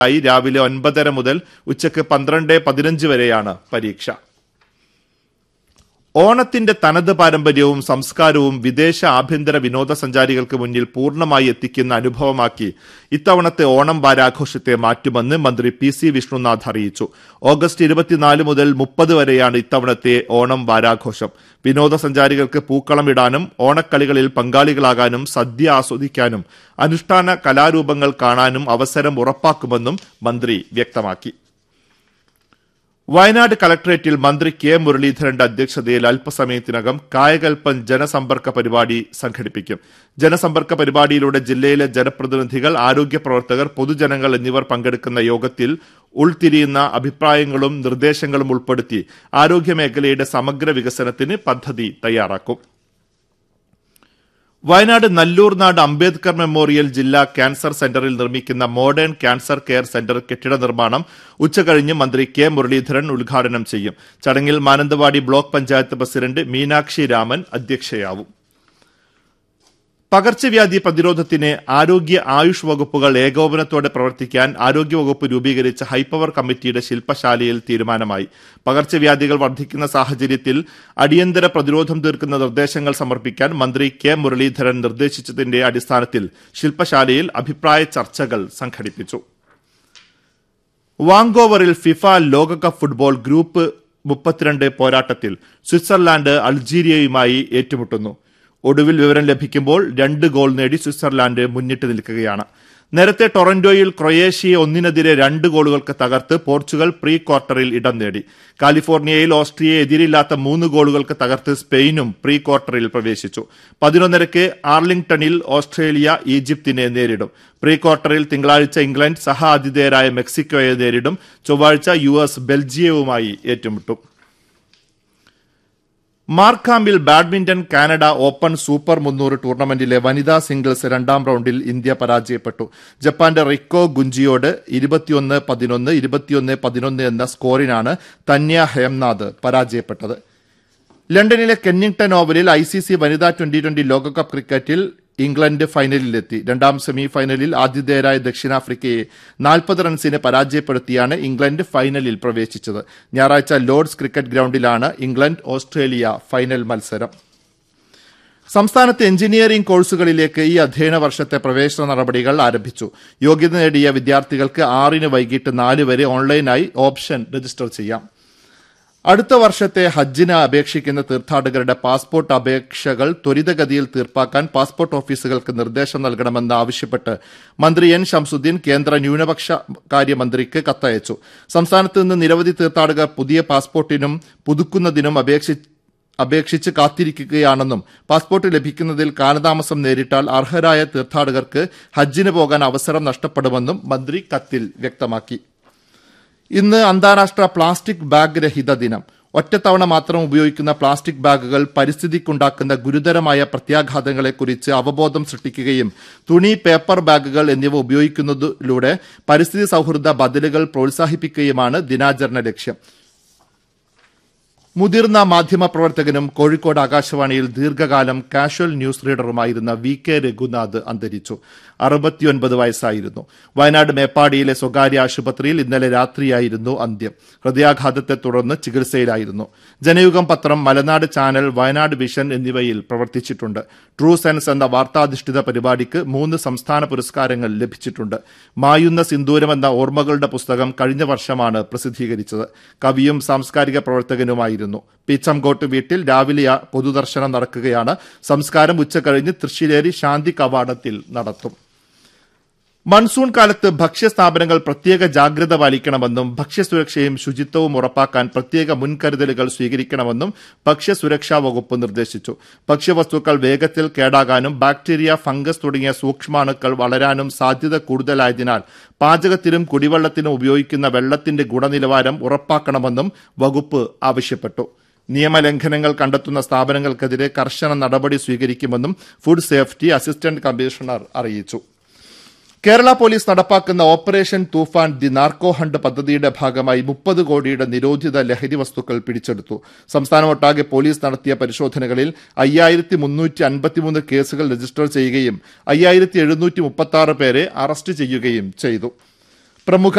ആയി രാവിലെ ഒൻപതര മുതൽ ഉച്ചയ്ക്ക് പന്ത്രണ്ട് പതിനഞ്ച് വരെയാണ് പരീക്ഷ ഓണത്തിന്റെ തനത് പാരമ്പര്യവും സംസ്കാരവും വിദേശ ആഭ്യന്തര വിനോദസഞ്ചാരികൾക്ക് മുന്നിൽ പൂർണ്ണമായി എത്തിക്കുന്ന അനുഭവമാക്കി ഇത്തവണത്തെ ഓണം വാരാഘോഷത്തെ മാറ്റുമെന്ന് മന്ത്രി പി സി വിഷ്ണുനാഥ് അറിയിച്ചു ഓഗസ്റ്റ് ഇരുപത്തിനാല് മുതൽ മുപ്പത് വരെയാണ് ഇത്തവണത്തെ ഓണം വാരാഘോഷം വിനോദസഞ്ചാരികൾക്ക് പൂക്കളമിടാനും ഓണക്കളികളിൽ പങ്കാളികളാകാനും സദ്യ ആസ്വദിക്കാനും അനുഷ്ഠാന കലാരൂപങ്ങൾ കാണാനും അവസരം ഉറപ്പാക്കുമെന്നും മന്ത്രി വ്യക്തമാക്കി വയനാട് കളക്ടറേറ്റിൽ മന്ത്രി കെ മുരളീധരന്റെ അധ്യക്ഷതയിൽ അല്പസമയത്തിനകം കായകൽപ്പൻ ജനസമ്പർക്ക പരിപാടി സംഘടിപ്പിക്കും ജനസമ്പർക്ക പരിപാടിയിലൂടെ ജില്ലയിലെ ജനപ്രതിനിധികൾ ആരോഗ്യ പ്രവർത്തകർ പൊതുജനങ്ങൾ എന്നിവർ പങ്കെടുക്കുന്ന യോഗത്തിൽ ഉൾത്തിരിയുന്ന അഭിപ്രായങ്ങളും നിർദ്ദേശങ്ങളും ഉൾപ്പെടുത്തി ആരോഗ്യമേഖലയുടെ സമഗ്ര വികസനത്തിന് പദ്ധതി തയ്യാറാക്കും വയനാട് നല്ലൂർനാട് അംബേദ്കർ മെമ്മോറിയൽ ജില്ലാ ക്യാൻസർ സെന്ററിൽ നിർമ്മിക്കുന്ന മോഡേൺ ക്യാൻസർ കെയർ സെന്റർ കെട്ടിട നിർമ്മാണം ഉച്ചകഴിഞ്ഞ് മന്ത്രി കെ മുരളീധരൻ ഉദ്ഘാടനം ചെയ്യും ചടങ്ങിൽ മാനന്തവാടി ബ്ലോക്ക് പഞ്ചായത്ത് പ്രസിഡന്റ് മീനാക്ഷി രാമൻ അധ്യക്ഷയാവും പകർച്ചവ്യാധി പ്രതിരോധത്തിന് ആരോഗ്യ ആയുഷ് വകുപ്പുകൾ ഏകോപനത്തോടെ പ്രവർത്തിക്കാൻ ആരോഗ്യവകുപ്പ് രൂപീകരിച്ച ഹൈപ്പവർ കമ്മിറ്റിയുടെ ശില്പശാലയിൽ തീരുമാനമായി പകർച്ചവ്യാധികൾ വർദ്ധിക്കുന്ന സാഹചര്യത്തിൽ അടിയന്തര പ്രതിരോധം തീർക്കുന്ന നിർദ്ദേശങ്ങൾ സമർപ്പിക്കാൻ മന്ത്രി കെ മുരളീധരൻ നിർദ്ദേശിച്ചതിന്റെ അടിസ്ഥാനത്തിൽ ശില്പശാലയിൽ അഭിപ്രായ ചർച്ചകൾ സംഘടിപ്പിച്ചു വാങ്കോവറിൽ ഫിഫ ലോകകപ്പ് ഫുട്ബോൾ ഗ്രൂപ്പ് മുപ്പത്തിരണ്ട് പോരാട്ടത്തിൽ സ്വിറ്റ്സർലാൻഡ് അൾജീരിയയുമായി ഏറ്റുമുട്ടുന്നു ഒടുവിൽ വിവരം ലഭിക്കുമ്പോൾ രണ്ട് ഗോൾ നേടി സ്വിറ്റ്സർലാൻഡ് മുന്നിട്ട് നിൽക്കുകയാണ് നേരത്തെ ടൊറന്റോയിൽ ക്രൊയേഷ്യയെ ഒന്നിനെതിരെ രണ്ട് ഗോളുകൾക്ക് തകർത്ത് പോർച്ചുഗൽ പ്രീ ക്വാർട്ടറിൽ ഇടം നേടി കാലിഫോർണിയയിൽ ഓസ്ട്രിയയെ എതിരില്ലാത്ത മൂന്ന് ഗോളുകൾക്ക് തകർത്ത് സ്പെയിനും പ്രീ ക്വാർട്ടറിൽ പ്രവേശിച്ചു പതിനൊന്നരയ്ക്ക് ആർലിംഗ്ടണിൽ ഓസ്ട്രേലിയ ഈജിപ്തിനെ നേരിടും പ്രീ ക്വാർട്ടറിൽ തിങ്കളാഴ്ച ഇംഗ്ലണ്ട് സഹ ആതിഥേയരായ മെക്സിക്കോയെ നേരിടും ചൊവ്വാഴ്ച യു എസ് ബെൽജിയവുമായി ഏറ്റുമുട്ടും മാർക്കാമ്പിൽ ബാഡ്മിന്റൺ കാനഡ ഓപ്പൺ സൂപ്പർ മുന്നൂറ് ടൂർണമെന്റിലെ വനിതാ സിംഗിൾസ് രണ്ടാം റൌണ്ടിൽ ഇന്ത്യ പരാജയപ്പെട്ടു ജപ്പാന്റെ റിക്കോ ഗുഞ്ചിയോട് ഇരുപത്തിയൊന്ന് പതിനൊന്ന് ഇരുപത്തിയൊന്ന് പതിനൊന്ന് എന്ന സ്കോറിനാണ് തന്യ ഹേംനാഥ് പരാജയപ്പെട്ടത് ലണ്ടനിലെ കെന്നിംഗ്ടൺ ഓവലിൽ ഐ സി സി വനിതാ ട്വന്റി ട്വന്റി ലോകകപ്പ് ക്രിക്കറ്റിൽ ഇംഗ്ലണ്ട് ഫൈനലിലെത്തി രണ്ടാം സെമി ഫൈനലിൽ ആതിഥേയരായ ദക്ഷിണാഫ്രിക്കയെ നാൽപ്പത് റൺസിന് പരാജയപ്പെടുത്തിയാണ് ഇംഗ്ലണ്ട് ഫൈനലിൽ പ്രവേശിച്ചത് ഞായറാഴ്ച ലോർഡ്സ് ക്രിക്കറ്റ് ഗ്രൌണ്ടിലാണ് ഇംഗ്ലണ്ട് ഓസ്ട്രേലിയ ഫൈനൽ മത്സരം സംസ്ഥാനത്ത് എഞ്ചിനീയറിംഗ് കോഴ്സുകളിലേക്ക് ഈ അധ്യയന വർഷത്തെ പ്രവേശന നടപടികൾ ആരംഭിച്ചു യോഗ്യത നേടിയ വിദ്യാർത്ഥികൾക്ക് ആറിന് വൈകിട്ട് നാല് വരെ ഓൺലൈനായി ഓപ്ഷൻ രജിസ്റ്റർ ചെയ്യാം അടുത്ത വർഷത്തെ ഹജ്ജിന് അപേക്ഷിക്കുന്ന തീർത്ഥാടകരുടെ പാസ്പോർട്ട് അപേക്ഷകൾ ത്വരിതഗതിയിൽ തീർപ്പാക്കാൻ പാസ്പോർട്ട് ഓഫീസുകൾക്ക് നിർദ്ദേശം നൽകണമെന്ന് ആവശ്യപ്പെട്ട് മന്ത്രി എൻ ഷംസുദ്ദീൻ കേന്ദ്ര ന്യൂനപക്ഷ കാര്യമന്ത്രിക്ക് കത്തയച്ചു സംസ്ഥാനത്ത് നിന്ന് നിരവധി തീർത്ഥാടകർ പുതിയ പാസ്പോർട്ടിനും പുതുക്കുന്നതിനും അപേക്ഷി അപേക്ഷിച്ച് കാത്തിരിക്കുകയാണെന്നും പാസ്പോർട്ട് ലഭിക്കുന്നതിൽ കാലതാമസം നേരിട്ടാൽ അർഹരായ തീർത്ഥാടകർക്ക് ഹജ്ജിന് പോകാൻ അവസരം നഷ്ടപ്പെടുമെന്നും മന്ത്രി കത്തിൽ വ്യക്തമാക്കി ഇന്ന് അന്താരാഷ്ട്ര പ്ലാസ്റ്റിക് ബാഗ് രഹിത ദിനം ഒറ്റത്തവണ മാത്രം ഉപയോഗിക്കുന്ന പ്ലാസ്റ്റിക് ബാഗുകൾ പരിസ്ഥിതിക്കുണ്ടാക്കുന്ന ഗുരുതരമായ പ്രത്യാഘാതങ്ങളെക്കുറിച്ച് അവബോധം സൃഷ്ടിക്കുകയും തുണി പേപ്പർ ബാഗുകൾ എന്നിവ ഉപയോഗിക്കുന്നതിലൂടെ പരിസ്ഥിതി സൗഹൃദ ബദലുകൾ പ്രോത്സാഹിപ്പിക്കുകയുമാണ് ദിനാചരണ ലക്ഷ്യം മുതിർന്ന മാധ്യമപ്രവർത്തകനും കോഴിക്കോട് ആകാശവാണിയിൽ ദീർഘകാലം കാഷ്വൽ ന്യൂസ് റീഡറുമായിരുന്ന വി കെ രഘുനാഥ് അന്തരിച്ചു അറുപത്തിയൊൻപത് വയസ്സായിരുന്നു വയനാട് മേപ്പാടിയിലെ സ്വകാര്യ ആശുപത്രിയിൽ ഇന്നലെ രാത്രിയായിരുന്നു അന്ത്യം ഹൃദയാഘാതത്തെ തുടർന്ന് ചികിത്സയിലായിരുന്നു ജനയുഗം പത്രം മലനാട് ചാനൽ വയനാട് വിഷൻ എന്നിവയിൽ പ്രവർത്തിച്ചിട്ടുണ്ട് ട്രൂ സെൻസ് എന്ന വാർത്താധിഷ്ഠിത പരിപാടിക്ക് മൂന്ന് സംസ്ഥാന പുരസ്കാരങ്ങൾ ലഭിച്ചിട്ടുണ്ട് മായുന്ന സിന്ദൂരം എന്ന ഓർമ്മകളുടെ പുസ്തകം കഴിഞ്ഞ വർഷമാണ് പ്രസിദ്ധീകരിച്ചത് കവിയും സാംസ്കാരിക പ്രവർത്തകനുമായിരുന്നു പീച്ചംകോട്ട് വീട്ടിൽ രാവിലെ പൊതുദർശനം നടക്കുകയാണ് സംസ്കാരം ഉച്ചകഴിഞ്ഞ് തൃശ്ശിലേരി ശാന്തി കവാടത്തിൽ നടത്തും മൺസൂൺ കാലത്ത് ഭക്ഷ്യസ്ഥാപനങ്ങൾ പ്രത്യേക ജാഗ്രത പാലിക്കണമെന്നും ഭക്ഷ്യസുരക്ഷയും ശുചിത്വവും ഉറപ്പാക്കാൻ പ്രത്യേക മുൻകരുതലുകൾ സ്വീകരിക്കണമെന്നും ഭക്ഷ്യസുരക്ഷാ വകുപ്പ് നിർദ്ദേശിച്ചു ഭക്ഷ്യവസ്തുക്കൾ വേഗത്തിൽ കേടാകാനും ബാക്ടീരിയ ഫംഗസ് തുടങ്ങിയ സൂക്ഷ്മാണുക്കൾ വളരാനും സാധ്യത കൂടുതലായതിനാൽ പാചകത്തിനും കുടിവെള്ളത്തിനും ഉപയോഗിക്കുന്ന വെള്ളത്തിന്റെ ഗുണനിലവാരം ഉറപ്പാക്കണമെന്നും വകുപ്പ് ആവശ്യപ്പെട്ടു നിയമലംഘനങ്ങൾ കണ്ടെത്തുന്ന സ്ഥാപനങ്ങൾക്കെതിരെ കർശന നടപടി സ്വീകരിക്കുമെന്നും ഫുഡ് സേഫ്റ്റി അസിസ്റ്റന്റ് കമ്മീഷണർ അറിയിച്ചു കേരള പോലീസ് നടപ്പാക്കുന്ന ഓപ്പറേഷൻ തൂഫാൻ ദി നാർക്കോ ഹണ്ട് പദ്ധതിയുടെ ഭാഗമായി മുപ്പത് കോടിയുടെ നിരോധിത ലഹരി വസ്തുക്കൾ പിടിച്ചെടുത്തു സംസ്ഥാനമൊട്ടാകെ പോലീസ് നടത്തിയ പരിശോധനകളിൽ അയ്യായിരത്തി മുന്നൂറ്റി അൻപത്തിമൂന്ന് കേസുകൾ രജിസ്റ്റർ ചെയ്യുകയും അയ്യായിരത്തി എഴുന്നൂറ്റി മുപ്പത്തി ആറ് പേരെ അറസ്റ്റ് ചെയ്യുകയും ചെയ്തു പ്രമുഖ